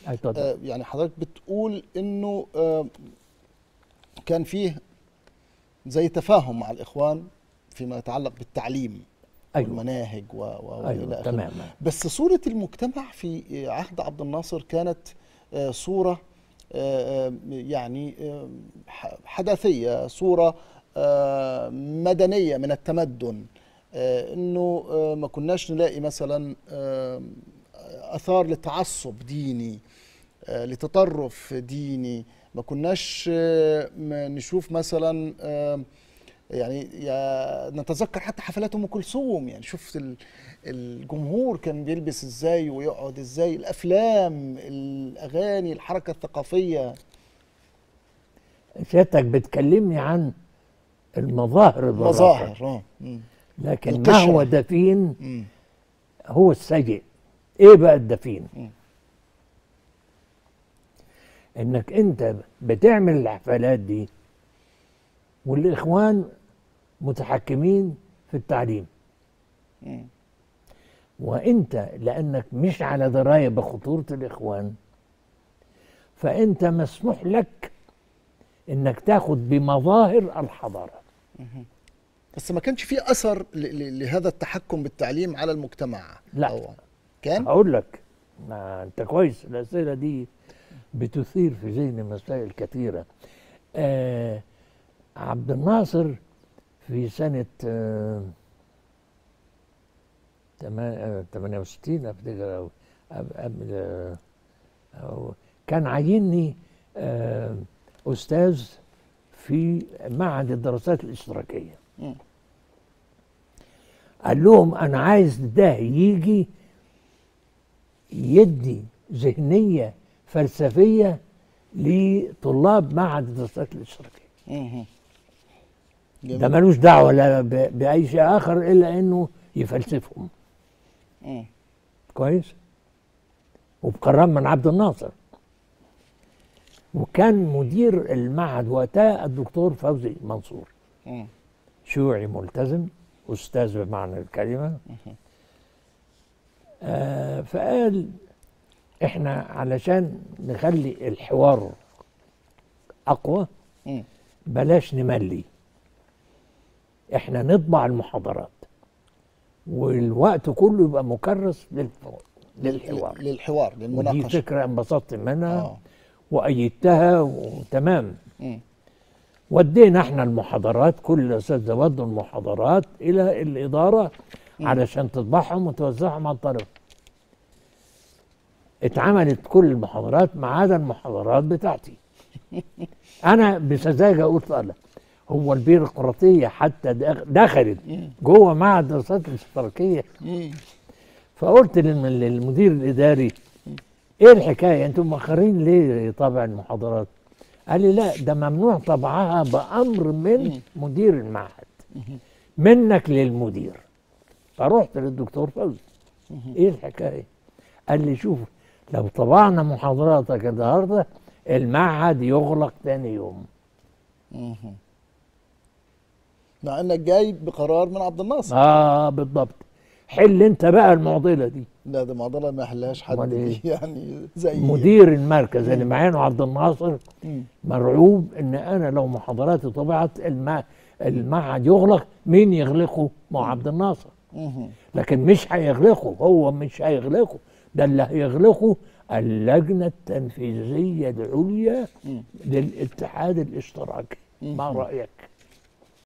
أي اتفضل. آه يعني حضرتك بتقول انه آه كان فيه زي تفاهم مع الاخوان فيما يتعلق بالتعليم أيوة. والمناهج و... و... أيوة والى اخره تمام بس صورة المجتمع في عهد عبد الناصر كانت آه، صورة آه، آه، يعني آه، ح- حداثية صورة آه، مدنية من التمدن آه، انه آه، ما كناش نلاقي مثلا آه، اثار لتعصب ديني آه، لتطرف ديني ما كناش آه، ما نشوف مثلا آه، يعني يا نتذكر حتى حفلات ام كلثوم يعني شفت ال- الجمهور كان بيلبس ازاي ويقعد ازاي الافلام الاغاني الحركه الثقافيه سيادتك بتكلمني عن المظاهر الظاهرة مظاهر اه مم. لكن ما القشرة. هو دفين مم. هو السيء ايه بقى الدفين مم. انك انت بتعمل الحفلات دي والاخوان متحكمين في التعليم مم. وانت لانك مش على درايه بخطوره الاخوان فانت مسموح لك انك تاخد بمظاهر الحضاره بس ما كانش في اثر ل- ل- لهذا التحكم بالتعليم على المجتمع لا. أو كان هقول لك ما انت كويس الاسئله دي بتثير في ذهني مسائل كثيره آه عبد الناصر في سنه آه تما- آه، 68 افتكر او قبل- قبل آه، أو كان عيني آه استاذ في معهد الدراسات الاشتراكيه مم. قال لهم انا عايز ده يجي يدي ذهنيه فلسفيه لطلاب معهد الدراسات الاشتراكيه مم. ده جميل. ملوش دعوه لا ب- باي شيء اخر الا انه يفلسفهم مم. كويس وبكرم من عبد الناصر وكان مدير المعهد وقتها الدكتور فوزي منصور مم. شيوعي ملتزم استاذ بمعنى الكلمه آه فقال احنا علشان نخلي الحوار اقوى مم. بلاش نملي احنا نطبع المحاضرات والوقت كله يبقى مكرس للحوار للحوار للحوار ودي للمناقشه فكره انبسطت منها اه وايدتها وتمام مم. ودينا احنا المحاضرات كل اساتذه ودوا المحاضرات الى الاداره علشان تطبعهم وتوزعهم على الطلبه. اتعملت كل المحاضرات ما عدا المحاضرات بتاعتي. انا بسذاجه قلت لا هو البيروقراطيه حتى دخ- دخلت جوه معهد الدراسات الاشتراكيه مم. فقلت للم- للمدير الاداري ايه الحكايه انتم مؤخرين ليه طبع المحاضرات قال لي لا ده ممنوع طبعها بامر من مدير المعهد منك للمدير فرحت للدكتور فوزي ايه الحكايه قال لي شوف لو طبعنا محاضراتك النهارده المعهد يغلق تاني يوم مم. مع انك جاي بقرار من عبد الناصر اه بالضبط حل انت بقى المعضله دي لا ده معضله ما يحلهاش حد أمال إيه؟ دي يعني زي مدير المركز اللي معانا عبد الناصر مم. مرعوب ان انا لو محاضراتي طبعت الم... المعهد يغلق مين يغلقه؟ مع عبد الناصر مم. لكن مش هيغلقه هو مش هيغلقه ده اللي هيغلقه اللجنه التنفيذيه العليا مم. للاتحاد الاشتراكي ما مم. رايك؟